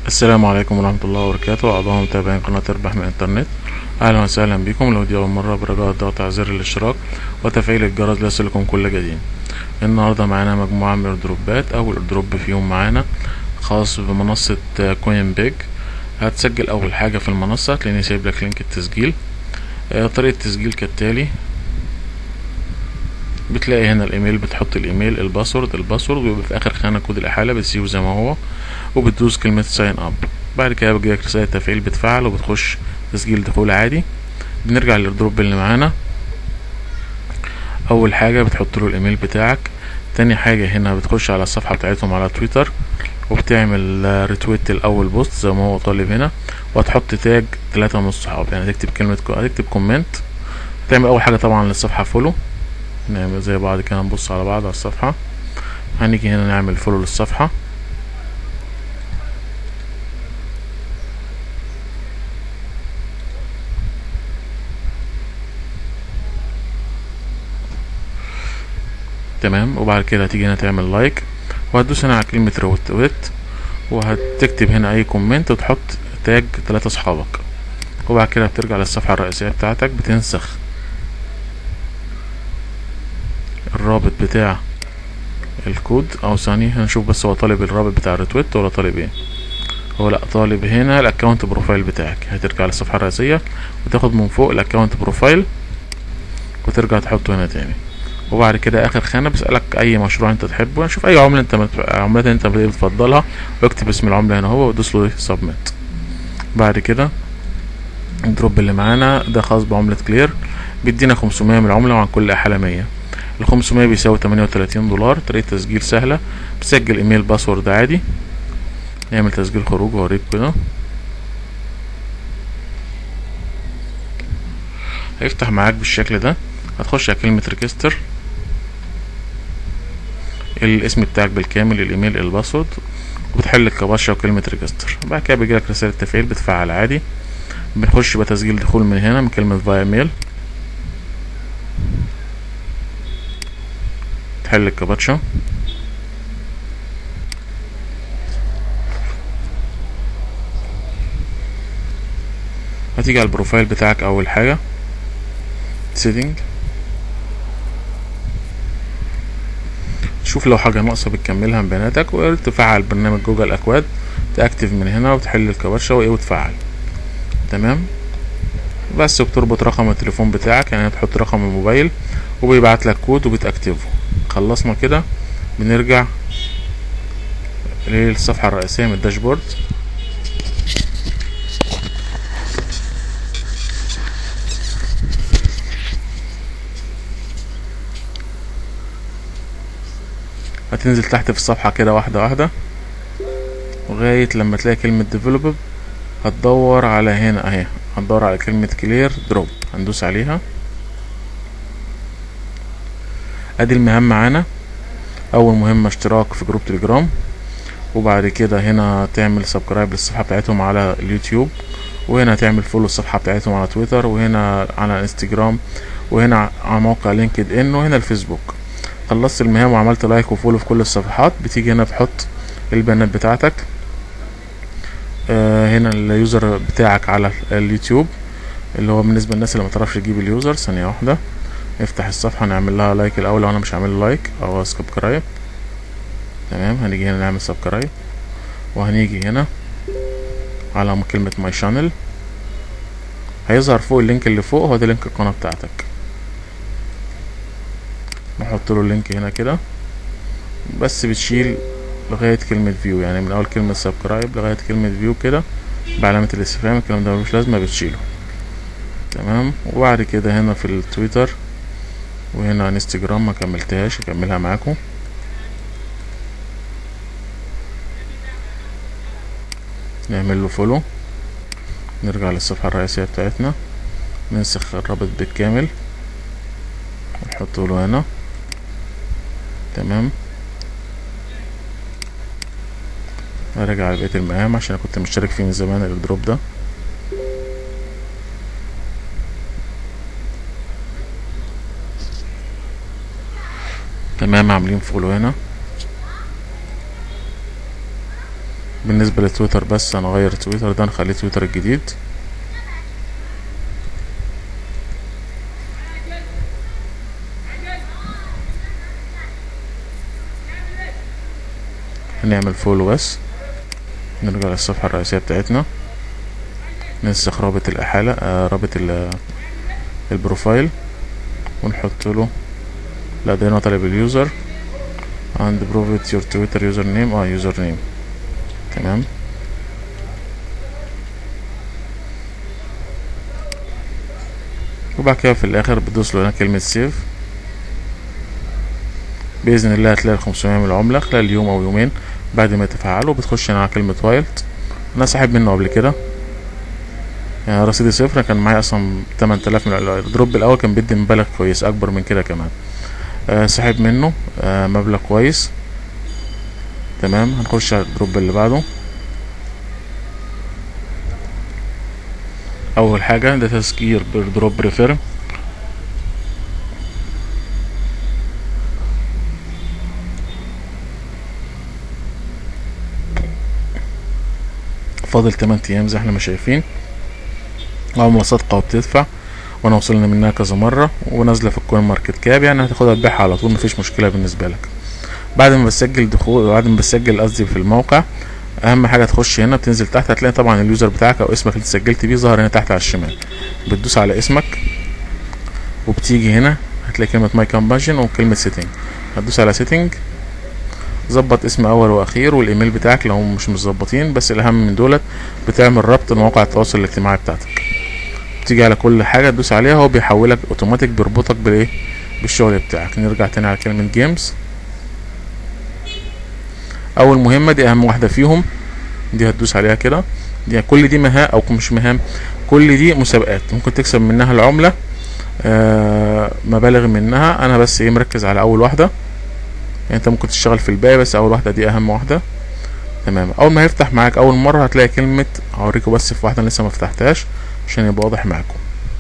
السلام عليكم ورحمة الله وبركاته أعضاء متابعين قناة اربح من الإنترنت أهلا وسهلا بكم لو دي أول مرة برجاء الضغط على زر الاشتراك وتفعيل الجرس ليصلكم كل جديد النهاردة معانا مجموعة من الدروبات أول دروب فيهم معانا خاص بمنصة كوين بيج هتسجل أول حاجة في المنصة هتلاقيني سايب لك لينك التسجيل آه، طريقة التسجيل كالتالي بتلاقي هنا الايميل بتحط الايميل الباسورد الباسورد ويبقى في اخر خانه كود الاحاله بتسيبه زي ما هو وبتدوس كلمه ساين اب بعد كده بيجيلك رساله تفعيل بتفعل وبتخش تسجيل دخول عادي بنرجع للدروب اللي معانا اول حاجه بتحط له الايميل بتاعك تاني حاجه هنا بتخش على الصفحه بتاعتهم على تويتر وبتعمل ريتويت الاول بوست زي ما هو طالب هنا وهتحط تاج ثلاثة من الصحاب يعني تكتب كلمه هتكتب كومنت تعمل اول حاجه طبعا للصفحه فولو نعمل زي بعض كده نبص على بعض على الصفحة هنيجي هنا نعمل فولو للصفحة تمام وبعد كده هتيجي هنا تعمل لايك وهتدوس هنا على كلمة روت وهتكتب هنا اي كومنت وتحط تاج ثلاثة اصحابك وبعد كده بترجع للصفحة الرئيسية بتاعتك بتنسخ الرابط بتاع الكود او ثانية هنشوف بس هو طالب الرابط بتاع الريتويت ولا طالب ايه هو لا طالب هنا الاكونت بروفايل بتاعك هترجع للصفحة الرئيسية وتاخد من فوق الاكونت بروفايل وترجع تحطه هنا تاني وبعد كده اخر خانة بيسألك اي مشروع انت تحبه شوف اي عملة انت عملات انت بتفضلها واكتب اسم العملة هنا هو وتدوس له سبميت بعد كده الدروب اللي معانا ده خاص بعملة كلير بيدينا 500 من العملة وعن كل حالة 100 ال 500 بيساوي 38 دولار طريقة تسجيل سهلة بتسجل ايميل باسورد عادي نعمل تسجيل خروج واوريك كده هيفتح معاك بالشكل ده هتخش على كلمة ريجستر الاسم بتاعك بالكامل الايميل الباسورد وبتحل الكباشة وكلمة ريجستر بعد كده بيجيلك رسالة تفعيل بتفعل عادي بنخش بتسجيل دخول من هنا من كلمة فايا ميل تحل الكابتشا هتيجي على البروفايل بتاعك اول حاجة سيتنج شوف لو حاجة ناقصة بتكملها من بياناتك وتفعل برنامج جوجل اكواد تاكتف من هنا وتحل الكابتشا وايه وتفعل تمام بس وبتربط رقم التليفون بتاعك يعني هتحط رقم الموبايل وبيبعت لك كود وبتاكتفه خلصنا كده بنرجع للصفحة الرئيسية من الداشبورد هتنزل تحت في الصفحة كده واحدة واحدة لغاية لما تلاقي كلمة develop هتدور على هنا اهي هتدور على كلمة كلير دروب هندوس عليها ادي المهام معانا اول مهمة اشتراك في جروب تليجرام وبعد كده هنا تعمل سبسكرايب للصفحة بتاعتهم على اليوتيوب وهنا تعمل فولو الصفحة بتاعتهم على تويتر وهنا على انستجرام وهنا على موقع لينكد ان وهنا الفيسبوك خلصت المهام وعملت لايك وفولو في كل الصفحات بتيجي هنا بتحط البيانات بتاعتك آه هنا اليوزر بتاعك على اليوتيوب اللي هو بالنسبة للناس اللي متعرفش تجيب اليوزر ثانية واحدة نفتح الصفحة نعمل لها لايك الأول لو أنا مش عامل لايك أو سبسكرايب تمام هنيجي هنا نعمل سبسكرايب وهنيجي هنا على كلمة ماي شانل هيظهر فوق اللينك اللي فوق هو ده لينك القناة بتاعتك نحط له اللينك هنا كده بس بتشيل لغاية كلمة فيو يعني من أول كلمة سبسكرايب لغاية كلمة فيو كده بعلامة الاستفهام الكلام ده ملوش لازمة بتشيله تمام وبعد كده هنا في التويتر وهنا انستجرام ما كملتهاش اكملها معاكم نعمل له فولو نرجع للصفحة الرئيسية بتاعتنا ننسخ الرابط بالكامل ونحطه له هنا تمام ارجع لبقية المهام عشان كنت مشترك فيه من زمان الدروب ده تمام عاملين فولو هنا بالنسبة لتويتر بس هنغير تويتر ده نخليه تويتر الجديد هنعمل فولو بس نرجع للصفحة الرئيسية بتاعتنا ننسخ رابط الإحالة آه رابط ال- البروفايل ونحط له لا ده هنا طالب اليوزر and provide your twitter username اه username تمام وبعد كده في الاخر بتدوس له هنا كلمة سيف بإذن الله هتلاقي الخمسمية من العملة خلال يوم أو يومين بعد ما يتفعلوا بتخش هنا على كلمة وايلد أنا ساحب منه قبل كده يعني رصيدي صفر كان معايا أصلا تمن تلاف من الدروب الأول كان بيدي مبالغ كويس أكبر من كده كمان آه ساحب منه آه مبلغ كويس تمام هنخش على الدروب اللي بعده اول حاجه ده تسجيل بالدروب ريفير فاضل 8 ايام زي احنا ما شايفين عملة صادقة وبتدفع وانا وصلنا منها كذا مرة ونازلة في الكوين ماركت كاب يعني هتاخدها تبيعها على طول مفيش مشكلة بالنسبة لك بعد ما بسجل دخول بعد ما بسجل قصدي في الموقع اهم حاجه تخش هنا بتنزل تحت هتلاقي طبعا اليوزر بتاعك او اسمك اللي سجلت بيه ظاهر هنا تحت على الشمال بتدوس على اسمك وبتيجي هنا هتلاقي كلمه ماي كامباشن وكلمه سيتنج هتدوس على سيتنج ظبط اسم اول واخير والايميل بتاعك لو هم مش مظبطين بس الاهم من دولت بتعمل ربط لمواقع التواصل الاجتماعي بتاعتك تيجي على كل حاجه تدوس عليها هو بيحولك اوتوماتيك بيربطك بالايه بالشغل بتاعك نرجع تاني على كلمه جيمز اول مهمه دي اهم واحده فيهم دي هتدوس عليها كده دي كل دي مهام او مش مهام كل دي مسابقات ممكن تكسب منها العمله آه مبالغ منها انا بس ايه مركز على اول واحده يعني انت ممكن تشتغل في الباقي بس اول واحده دي اهم واحده تمام اول ما يفتح معاك اول مره هتلاقي كلمه هوريكم بس في واحده لسه ما فتحتهاش عشان يبقى واضح معاكم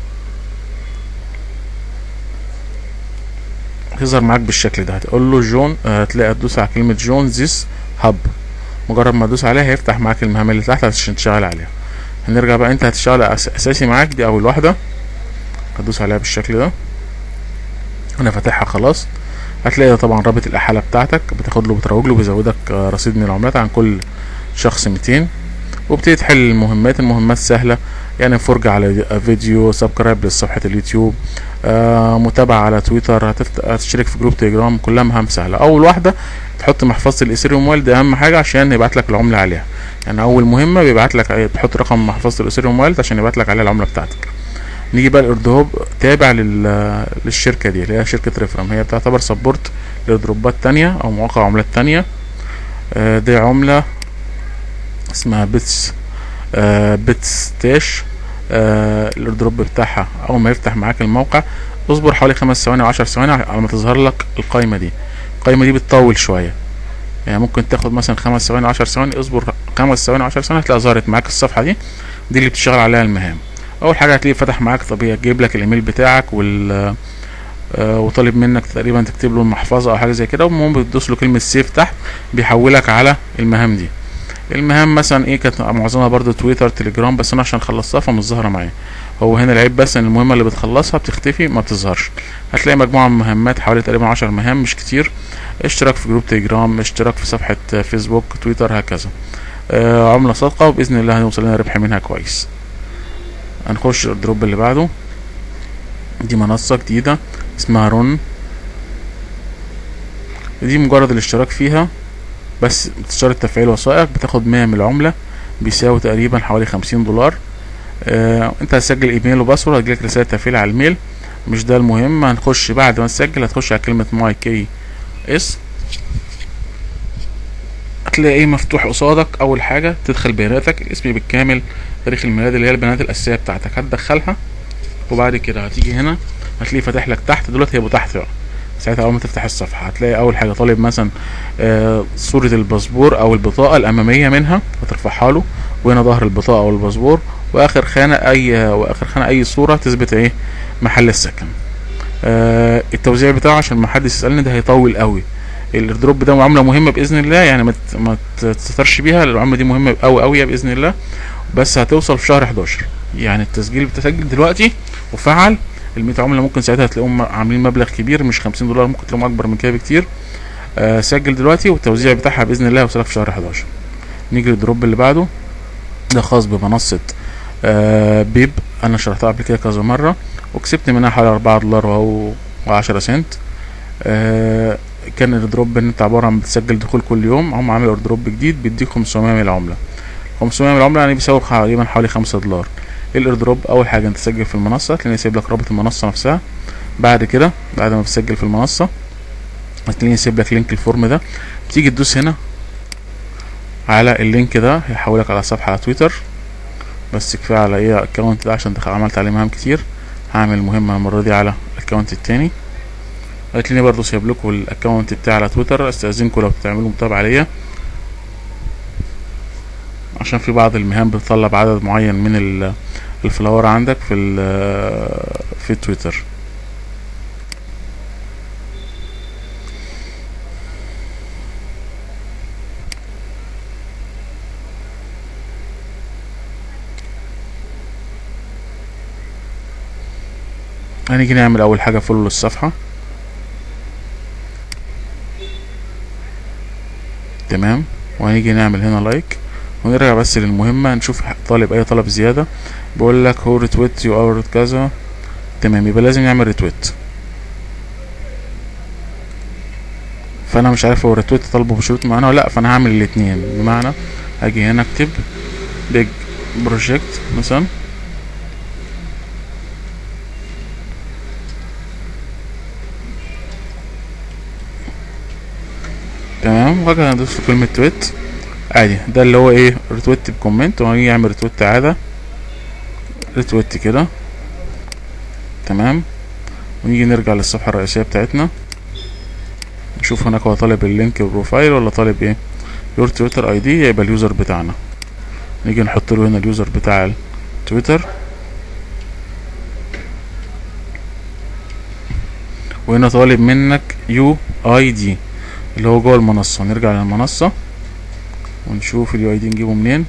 هيظهر معاك بالشكل ده هتقول له جون هتلاقي هتدوس على كلمه جون زيس هاب مجرد ما تدوس عليها هيفتح معاك المهام اللي تحت عشان تشتغل عليها هنرجع بقى انت هتشتغل أس اساسي معاك دي اول واحده هتدوس عليها بالشكل ده انا فاتحها خلاص هتلاقي طبعا رابط الاحاله بتاعتك بتاخد له بتروج له بيزودك رصيد من العملات عن كل شخص 200 وبتبتدي تحل المهمات المهمات سهله يعني فرجة على فيديو سبسكرايب لصفحة اليوتيوب آه متابعة على تويتر هتفت... هتشترك في جروب تليجرام كلها مهام سهلة أول واحدة تحط محفظة الإيثيريوم والد أهم حاجة عشان يبعت لك العملة عليها يعني أول مهمة بيبعت لك تحط رقم محفظة الإيثيريوم والد عشان يبعت لك عليها العملة بتاعتك نيجي بقى الاردهوب تابع لل... للشركة دي اللي هي شركة ريفرام هي بتعتبر سبورت لدروبات تانية أو مواقع عملات تانية آه دي عملة اسمها بيتس آه بيتس تاش آه الايردروب بتاعها اول ما يفتح معاك الموقع اصبر حوالي خمس ثواني وعشر ثواني على ما تظهر لك القايمه دي القايمه دي بتطول شويه يعني ممكن تاخد مثلا خمس ثواني عشر ثواني اصبر خمس ثواني عشر ثواني هتلاقي ظهرت معاك الصفحه دي دي اللي بتشتغل عليها المهام اول حاجه هتلاقيه فتح معاك طبيعي جايب لك الايميل بتاعك وال آه وطالب منك تقريبا تكتب له المحفظه او حاجه زي كده والمهم بتدوس له كلمه سيف تحت بيحولك على المهام دي المهام مثلا ايه كانت معظمها برضو تويتر تليجرام بس انا عشان خلصتها فمش ظاهره معايا هو هنا العيب بس ان المهمه اللي بتخلصها بتختفي ما بتظهرش هتلاقي مجموعه من المهمات حوالي تقريبا عشر مهام مش كتير اشتراك في جروب تليجرام اشتراك في صفحه فيسبوك تويتر هكذا آه عمله صادقه وباذن الله هنوصل لنا ربح منها كويس هنخش الدروب اللي بعده دي منصه جديده اسمها رون دي مجرد الاشتراك فيها بس بتشترط تفعيل وثائق بتاخد مية من العملة بيساوي تقريبا حوالي خمسين دولار آه انت هتسجل ايميل وباسورد هتجيلك رسالة تفعيل على الميل مش ده المهم هنخش بعد ما تسجل هتخش على كلمة ماي كي اس هتلاقي ايه مفتوح قصادك اول حاجة تدخل بياناتك الاسم بالكامل تاريخ الميلاد اللي هي البيانات الاساسية بتاعتك هتدخلها وبعد كده هتيجي هنا هتلاقيه فاتح لك تحت دلوقتي هيبقوا تحت بقى ساعتها اول ما تفتح الصفحه هتلاقي اول حاجه طالب مثلا آه صوره الباسبور او البطاقه الاماميه منها هترفعها له وهنا ظهر البطاقه او الباسبور واخر خانه اي واخر خانه اي صوره تثبت ايه محل السكن آه التوزيع بتاعه عشان ما حدش يسالني ده هيطول قوي الايردروب ده عمله مهمه باذن الله يعني ما ت- ما تستهترش بيها العمله دي مهمه قوي قوي باذن الله بس هتوصل في شهر 11 يعني التسجيل بتسجل دلوقتي وفعل ال 100 عمله ممكن ساعتها تلاقيهم عاملين مبلغ كبير مش 50 دولار ممكن تلاقيهم اكبر من كده بكتير آه سجل دلوقتي والتوزيع بتاعها باذن الله هيوصلك في شهر 11 نيجي للدروب اللي بعده ده خاص بمنصه آه بيب انا شرحتها قبل كده كذا مره وكسبت منها حوالي 4 دولار او 10 سنت آه كان الدروب ان انت عباره عن بتسجل دخول كل يوم هم عملوا دروب جديد بيديك 500 من العمله 500 من العمله يعني بيساوي تقريبا حوالي 5 دولار الايردروب اول حاجه انت تسجل في المنصه تلاقيني سايب لك رابط المنصه نفسها بعد كده بعد ما بتسجل في المنصه هتلاقيني سايب لك لينك الفورم ده تيجي تدوس هنا على اللينك ده هيحولك على صفحه على تويتر بس كفايه على ايه الاكونت ده عشان دخل عملت عليه مهام كتير هعمل مهمه المره دي على الاكونت التاني هتلاقيني برضو سايب لكم الاكونت بتاعي على تويتر استاذنكم لو بتعملوا متابعه ليا عشان في بعض المهام بتطلب عدد معين من ال- الفلاور عندك في ال- في تويتر هنيجي نعمل اول حاجه فولو للصفحه تمام وهنيجي نعمل هنا لايك ونرجع بس للمهمه نشوف طالب اي طلب زياده بقول لك هو ريتويت يو اور كذا تمام يبقى لازم يعمل ريتويت فانا مش عارف هو ريتويت طالبه بشروط معينه ولا لا فانا هعمل الاثنين بمعنى هاجي هنا اكتب بيج بروجكت مثلا تمام وهاجي هندوس في كلمة تويت عادي ده اللي هو ايه ريتويت بكومنت وهنيجي يعمل ريتويت عادة ريتويت كده تمام ونيجي نرجع للصفحة الرئيسية بتاعتنا نشوف هناك هو طالب اللينك بروفايل ولا طالب ايه يور تويتر اي دي يبقى اليوزر بتاعنا نيجي نحط له هنا اليوزر بتاع التويتر وهنا طالب منك يو اي دي اللي هو جوه المنصة نرجع للمنصة ونشوف اليو اي دي نجيبه منين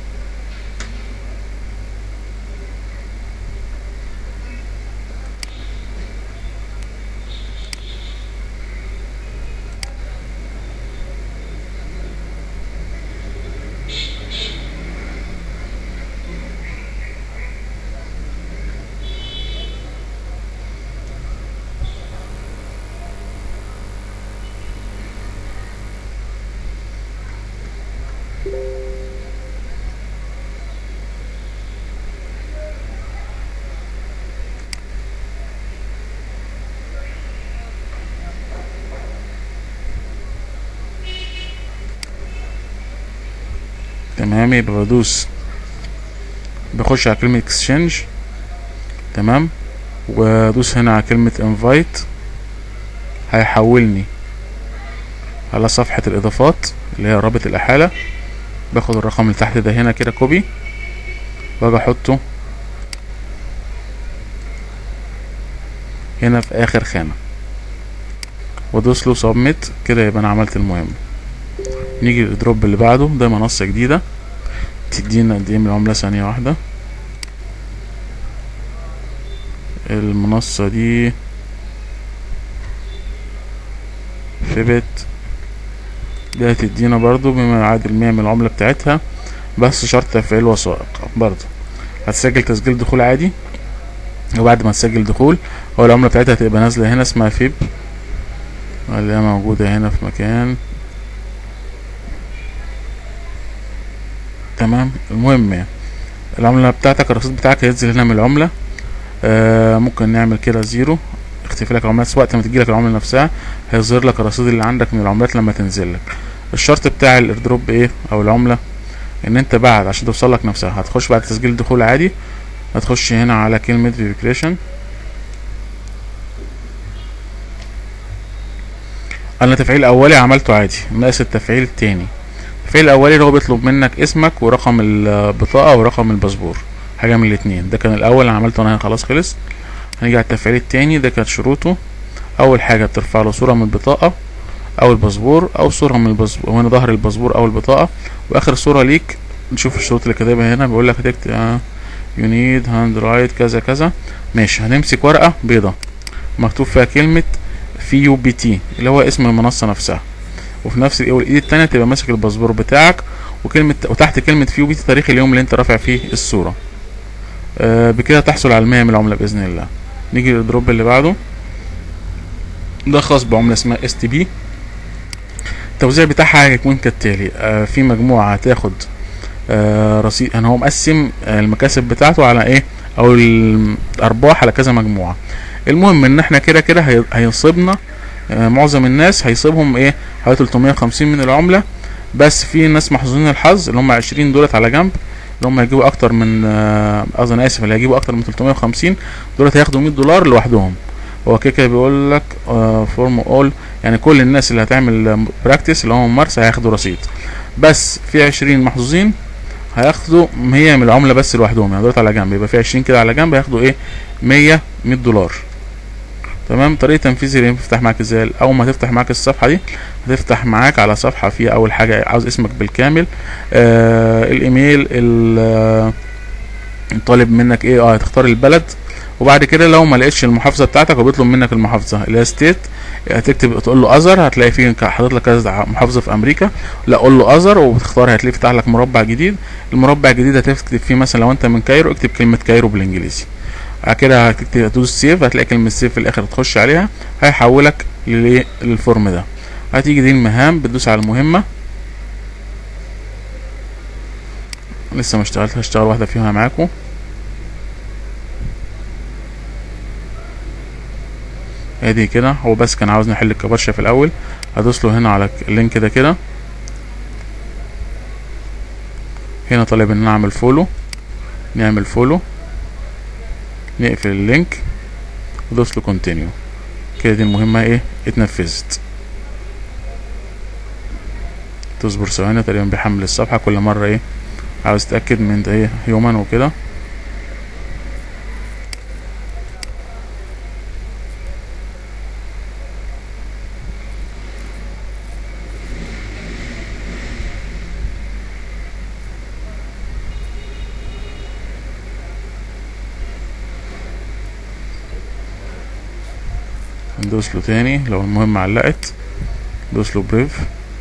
تمام يبقى بدوس بخش على كلمة اكسشينج تمام وادوس هنا على كلمة انفايت هيحولني على صفحة الاضافات اللي هي رابط الاحالة باخد الرقم اللي تحت ده هنا كده كوبي واجي احطه هنا في اخر خانة وادوس له سبميت كده يبقى انا عملت المهمة نيجي للدروب اللي بعده ده منصة جديدة تدينا قد ايه من العملة ثانية واحدة المنصة دي في بيت دي هتدينا برضو بما يعادل مية من العملة بتاعتها بس شرط تفعيل وثائق برضو هتسجل تسجيل دخول عادي وبعد ما تسجل دخول هو العملة بتاعتها هتبقى نازلة هنا اسمها فيب اللي هي موجودة هنا في مكان تمام المهم يعني العملة بتاعتك الرصيد بتاعك هينزل هنا من العملة آه ممكن نعمل كده زيرو اختفي لك العملات وقت ما تجيلك العملة نفسها هيظهر لك الرصيد اللي عندك من العملات لما تنزل لك الشرط بتاع الايردروب ايه او العملة ان انت بعد عشان توصل لك نفسها هتخش بعد تسجيل دخول عادي هتخش هنا على كلمة فيريفيكيشن انا تفعيل اولي عملته عادي ناقص التفعيل التاني التفعيل الاولي اللي هو بيطلب منك اسمك ورقم البطاقة ورقم الباسبور حاجة من الاتنين ده كان الاول انا عملته انا خلاص خلص هنيجي على التفعيل التاني ده كانت شروطه اول حاجة بترفع له صورة من البطاقة او الباسبور او صورة من الباسبور وهنا ظهر الباسبور او البطاقة واخر صورة ليك نشوف الشروط اللي كاتبها هنا بيقول لك هتكتب آه يو نيد هاند رايت كذا كذا ماشي هنمسك ورقة بيضة مكتوب فيها كلمة في يو بي تي اللي هو اسم المنصة نفسها وفي نفس الايد التانية تبقى ماسك الباسبور بتاعك وكلمة وتحت كلمة في يو بي تي تاريخ اليوم اللي انت رافع فيه الصورة آه بكده تحصل على المية من العملة بإذن الله نيجي للدروب اللي بعده ده خاص بعملة اسمها اس تي بي التوزيع بتاعها هيكون كالتالي آه في مجموعة هتاخد آه رصيد يعني هو مقسم آه المكاسب بتاعته على ايه او الارباح على كذا مجموعة المهم ان احنا كده كده هي- هينصبنا آه معظم الناس هيصيبهم ايه حوالي 350 من العملة بس في ناس محظوظين الحظ اللي هم 20 دولت على جنب اللي هم هيجيبوا اكتر من آه، قصدي انا اسف اللي هيجيبوا اكتر من 350 دولت هياخدوا 100 دولار لوحدهم هو كده كده بيقول لك فورم اول يعني كل الناس اللي هتعمل براكتس اللي هم ممارسة هياخدوا رصيد بس في 20 محظوظين هياخدوا 100 من العملة بس لوحدهم يعني دولت على جنب يبقى في 20 كده على جنب هياخدوا ايه 100 100 دولار تمام طريقة تنفيذ اللي بتفتح معاك ازاي اول ما تفتح معاك الصفحة دي هتفتح معاك على صفحة فيها اول حاجة عاوز اسمك بالكامل آه الايميل ال- آه، طالب منك ايه اه هتختار البلد وبعد كده لو ما لقيتش المحافظة بتاعتك وبيطلب منك المحافظة اللي هي ستيت هتكتب تقول له اذر هتلاقي فيه ك- حاطط لك كذا محافظة في امريكا لا قول له اذر وبتختار هتلاقيه فتح لك مربع جديد المربع الجديد هتكتب فيه مثلا لو انت من كايرو اكتب كلمة كايرو بالانجليزي بعد كده هتكتب هتدوس سيف هتلاقي كلمة سيف في الاخر تخش عليها هيحولك للإيه؟ للفورم ده هتيجي دي المهام بتدوس على المهمة لسه ما اشتغلت هشتغل واحدة فيها معاكم ادي كده هو بس كان عاوز نحل الكبرشة في الاول هدوس له هنا على اللينك ده كده هنا طالب ان انا اعمل فولو نعمل فولو نقفل اللينك ودوس له كونتينيو كده دي المهمة ايه اتنفذت تصبر ثواني تقريبا بيحمل الصفحة كل مرة ايه عاوز تتأكد من ده ايه هيومن وكده ندوس له تاني لو المهمة علقت دوس له بريف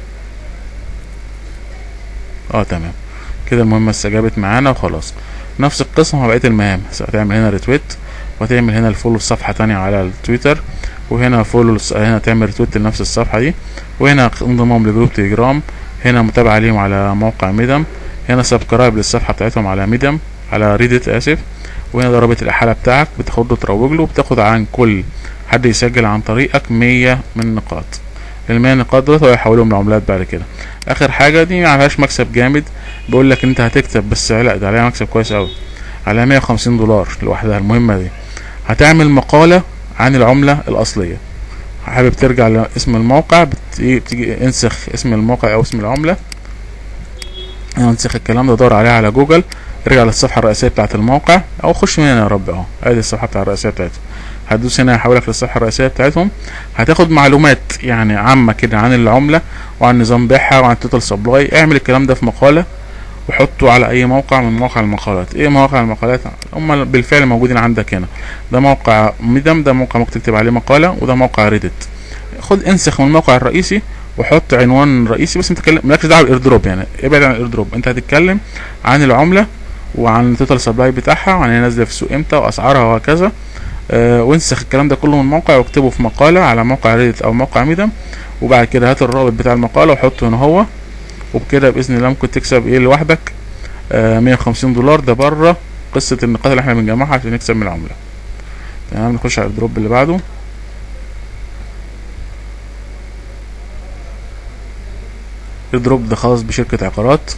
اه تمام كده المهمة استجابت معانا وخلاص نفس القسم هو بقية المهام هتعمل هنا ريتويت وهتعمل هنا الفولو صفحة تانية على التويتر وهنا فولو للص- هنا تعمل ريتويت لنفس الصفحة دي وهنا انضمام لجروب تليجرام هنا متابعة ليهم على موقع ميدم هنا سبسكرايب للصفحة بتاعتهم على ميدم على ريدت اسف وهنا ده رابط الإحالة بتاعك بتاخد له تروج له وبتاخد عن كل حد يسجل عن طريقك مية من نقاط المية نقاط دول هو يحولهم لعملات بعد كده اخر حاجة دي معلهاش مكسب جامد بيقول لك انت هتكتب بس لا ده عليها مكسب كويس اوي عليها مية وخمسين دولار لوحدها المهمة دي هتعمل مقالة عن العملة الأصلية حابب ترجع لاسم الموقع بتيجي, بتيجي انسخ اسم الموقع أو اسم العملة انسخ الكلام ده دور عليه على جوجل ارجع للصفحة الرئيسية بتاعة الموقع أو خش من هنا يا رب أهو ادي الصفحة بتاع الرئيسية بتاعتهم هتدوس هنا هيحولك للصفحة الرئيسية بتاعتهم هتاخد معلومات يعني عامة كده عن العملة وعن نظام بيعها وعن التوتال سبلاي اعمل الكلام ده في مقالة وحطه على اي موقع من مواقع المقالات ايه مواقع المقالات هم بالفعل موجودين عندك هنا ده موقع ميدم ده موقع ممكن تكتب عليه مقالة وده موقع ريدت خد انسخ من الموقع الرئيسي وحط عنوان رئيسي بس انت تتكلم مالكش دعوه بالايردروب يعني ابعد عن الايردروب انت هتتكلم عن العمله وعن التوتال سبلاي بتاعها وعن هي نازله في السوق امتى واسعارها وهكذا آه وانسخ الكلام ده كله من الموقع واكتبه في مقاله على موقع ريدت او موقع ميدم وبعد كده هات الرابط بتاع المقاله وحطه هنا هو وبكده باذن الله ممكن تكسب ايه لوحدك آه 150 دولار ده بره قصه النقاط اللي احنا بنجمعها عشان نكسب من العمله تمام نخش على الدروب اللي بعده الدروب ده خاص بشركة عقارات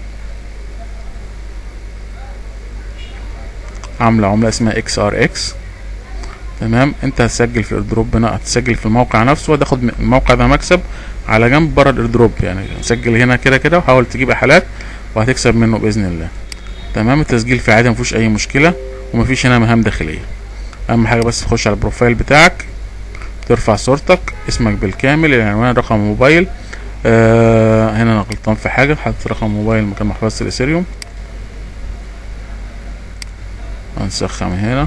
عاملة عملة اسمها اكس ار اكس تمام انت هتسجل في الايردروب هنا هتسجل في الموقع نفسه وتاخد من الموقع ده مكسب على جنب بره الايردروب يعني سجل هنا كده كده وحاول تجيب احالات وهتكسب منه باذن الله تمام التسجيل في عادي مفيهوش اي مشكله ومفيش هنا مهام داخليه اهم حاجه بس تخش على البروفايل بتاعك ترفع صورتك اسمك بالكامل العنوان رقم موبايل آه هنا انا غلطان في حاجه حطيت رقم موبايل مكان محفظه الاثيريوم هنسخها من هنا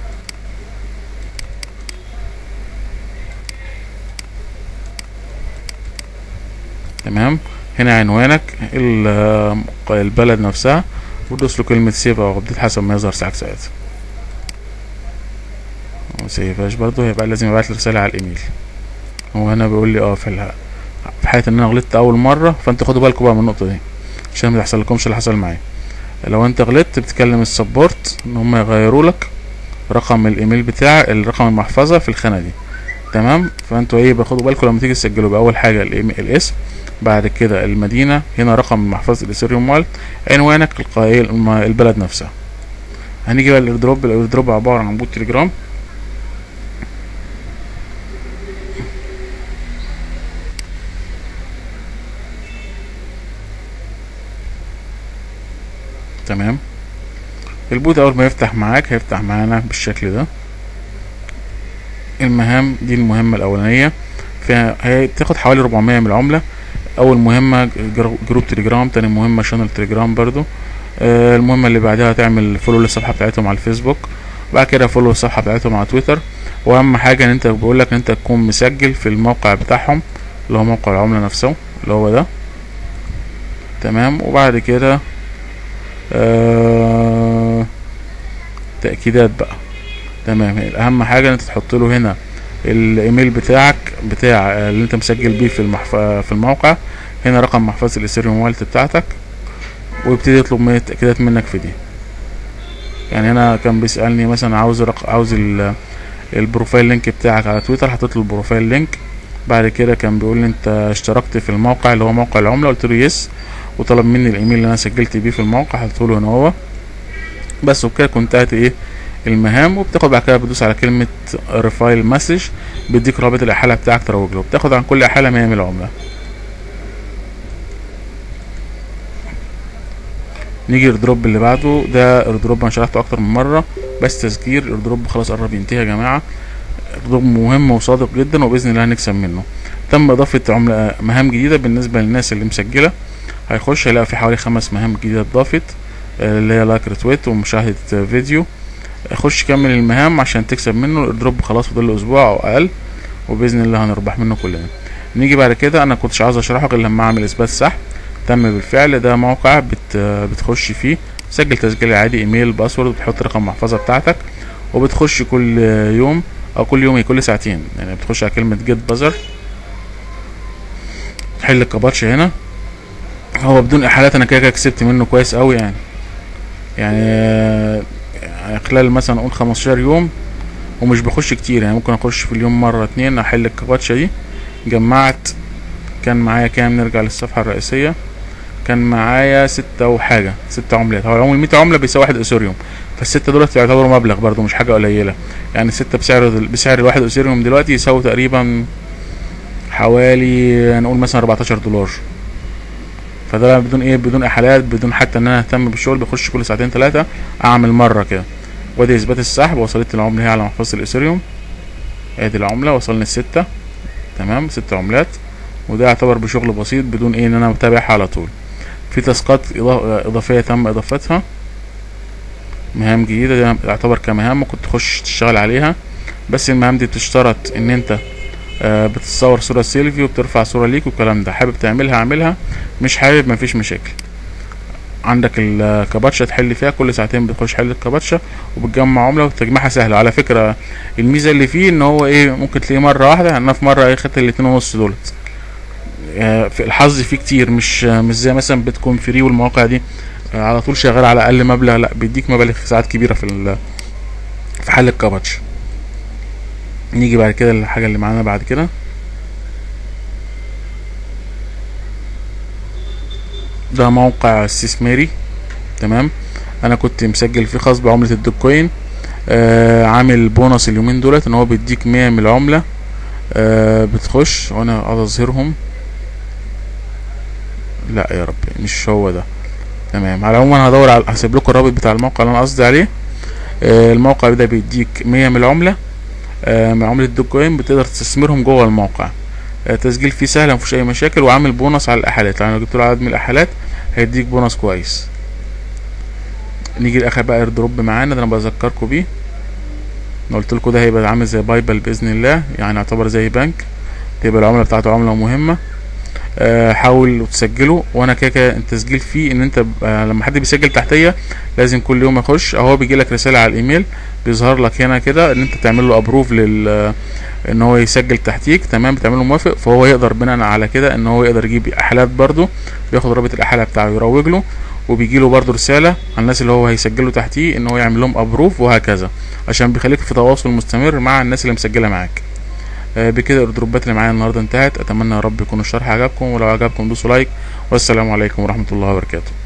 تمام هنا عنوانك ال- البلد نفسها وتدوس له كلمة سيف او ابديت حسب ما يظهر ساعة ساعتها مسيفهاش برضه هيبقى لازم يبعت لي رسالة على الايميل هو هنا بيقول لي اه في الها في حالة ان انا غلطت اول مرة فانت خدوا بالكم بقى من النقطة دي عشان ما تحصل لكمش اللي حصل معايا لو انت غلطت بتكلم السبورت ان هم يغيروا لك رقم الايميل بتاع الرقم المحفظة في الخانة دي تمام فانتوا ايه باخدوا بالكم لما تيجي تسجلوا باول حاجة الإيميل- الاسم بعد كده المدينة هنا رقم محفظة الاثيريوم والت عنوانك القائل الم- البلد نفسها هنيجي بقى الايردروب الايردروب عبارة عن بوت تليجرام تمام البوت اول ما يفتح معاك هيفتح معانا بالشكل ده المهام دي المهمة الاولانية فيها هي تاخد حوالي 400 من العملة اول مهمة جرو- جروب تليجرام تاني مهمة شانل تليجرام برضو آه، المهمة اللي بعدها تعمل فولو للصفحة بتاعتهم على الفيسبوك بعد كده فولو الصفحة بتاعتهم على تويتر واهم حاجة ان انت بقول لك ان انت تكون مسجل في الموقع بتاعهم اللي هو موقع العملة نفسه اللي هو ده تمام وبعد كده آه تأكيدات بقى تمام اهم حاجة ان انت تحط له هنا الايميل بتاعك بتاع اللي انت مسجل بيه في المحف... في الموقع هنا رقم محفظة الاثيريوم والت بتاعتك ويبتدي يطلب من التأكيدات منك في دي يعني هنا كان بيسألني مثلا عاوز رق... عاوز ال... البروفايل لينك بتاعك على تويتر حطيت له البروفايل لينك بعد كده كان بيقول لي انت اشتركت في الموقع اللي هو موقع العملة قلت له يس وطلب مني الايميل اللي انا سجلت بيه في الموقع حطيته له هنا هو بس وبكده كنت انتهت ايه المهام وبتاخد بعد كده بتدوس على كلمة ريفايل مسج بيديك رابط الإحالة بتاعك تروج له بتاخد عن كل إحالة 100 من العملة نيجي الايردروب اللي بعده ده ايردروب انا شرحته اكتر من مره بس تذكير الايردروب خلاص قرب ينتهي يا جماعه ايردروب مهم وصادق جدا وباذن الله هنكسب منه تم اضافه عمله مهام جديده بالنسبه للناس اللي مسجله هيخش هيلاقي في حوالي خمس مهام جديده اتضافت آه، اللي هي لايك ريتويت ومشاهده آه، فيديو خش كمل المهام عشان تكسب منه الايردروب خلاص فاضل له اسبوع او اقل وباذن الله هنربح منه كلنا نيجي بعد كده انا كنتش عاوز اشرحه غير لما اعمل اثبات سحب تم بالفعل ده موقع بت بتخش فيه تسجل تسجيل عادي ايميل باسورد بتحط رقم المحفظه بتاعتك وبتخش كل يوم او كل يوم كل ساعتين يعني بتخش على كلمه جيت بازر تحل الكباتش هنا هو بدون احالات انا كده كده كسبت منه كويس قوي يعني يعني يعني خلال مثلا نقول 15 يوم ومش بخش كتير يعني ممكن اخش في اليوم مره اتنين احل الكباتشه دي جمعت كان معايا كام نرجع للصفحه الرئيسيه كان معايا ستة وحاجة ستة عملات هو العمل 100 عملة بيساوي واحد اثيريوم فالستة دولت يعتبروا مبلغ برضو مش حاجة قليلة يعني الستة بسعر بسعر الواحد اثيريوم دلوقتي يساوي تقريبا حوالي نقول مثلا 14 دولار فده بدون ايه بدون احالات بدون حتى ان انا اهتم بالشغل بخش كل ساعتين ثلاثة اعمل مرة كده وادي اثبات السحب وصلت العملة هي على محفظة الاثيريوم ادي العملة وصلنا الستة تمام ست عملات وده يعتبر بشغل بسيط بدون ايه ان انا متابعها على طول في تاسكات إضا- اضافيه تم اضافتها مهام جديده دي يعتبر كمهام ممكن تخش تشتغل عليها بس المهام دي بتشترط ان انت آه، بتصور صوره سيلفي وبترفع صوره ليك والكلام ده حابب تعملها اعملها مش حابب مفيش مشاكل عندك الكباتشة تحل فيها كل ساعتين بتخش حل الكباتشة وبتجمع عملة وتجميعها سهلة على فكرة الميزة اللي فيه ان هو ايه ممكن تلاقيه مرة واحدة انا في مرة ايه خدت الاتنين ونص دولت آه، في الحظ فيه كتير مش آه، مش زي مثلا بتكون فري والمواقع دي آه، على طول شغال على اقل مبلغ لا بيديك مبالغ ساعات كبيره في ال- في حل الكباتش نيجي بعد كده الحاجه اللي معانا بعد كده ده موقع استثماري تمام انا كنت مسجل فيه خاص بعمله الدوكوين آه عامل بونص اليومين دولت ان هو بيديك 100 من العمله آه بتخش وانا اقعد اظهرهم لا يا رب مش هو ده تمام على العموم انا هدور على هسيب لكم الرابط بتاع الموقع اللي انا قصدي عليه آه الموقع ده بيديك 100 من العمله آه، من عملة دوج كوين بتقدر تستثمرهم جوه الموقع آه، تسجيل فيه سهل مفيش اي مشاكل وعامل بونص على الاحالات يعني لو جبت له عدد من الاحالات هيديك بونص كويس نيجي لاخر بقى اير دروب معانا ده انا بذكركم بيه انا قلت لكم ده هيبقى عامل زي بايبل باذن الله يعني يعتبر زي بنك تبقى العمله بتاعته عمله مهمه آه، حاول وتسجله وانا كده كده التسجيل فيه ان انت آه، لما حد بيسجل تحتيه لازم كل يوم يخش اهو بيجي لك رساله على الايميل بيظهر لك هنا كده ان انت تعمل له ابروف لل ان هو يسجل تحتيك تمام بتعمل له موافق فهو يقدر بناء على كده ان هو يقدر يجيب احالات برضه بياخد رابط الاحاله بتاعه يروج له وبيجي له برضه رساله على الناس اللي هو هيسجله تحتيه ان هو يعمل لهم ابروف وهكذا عشان بيخليك في تواصل مستمر مع الناس اللي مسجله معاك آه، بكده الايردروبات اللي معايا النهارده انتهت اتمنى يا رب يكون الشرح عجبكم ولو عجبكم دوسوا لايك والسلام عليكم ورحمه الله وبركاته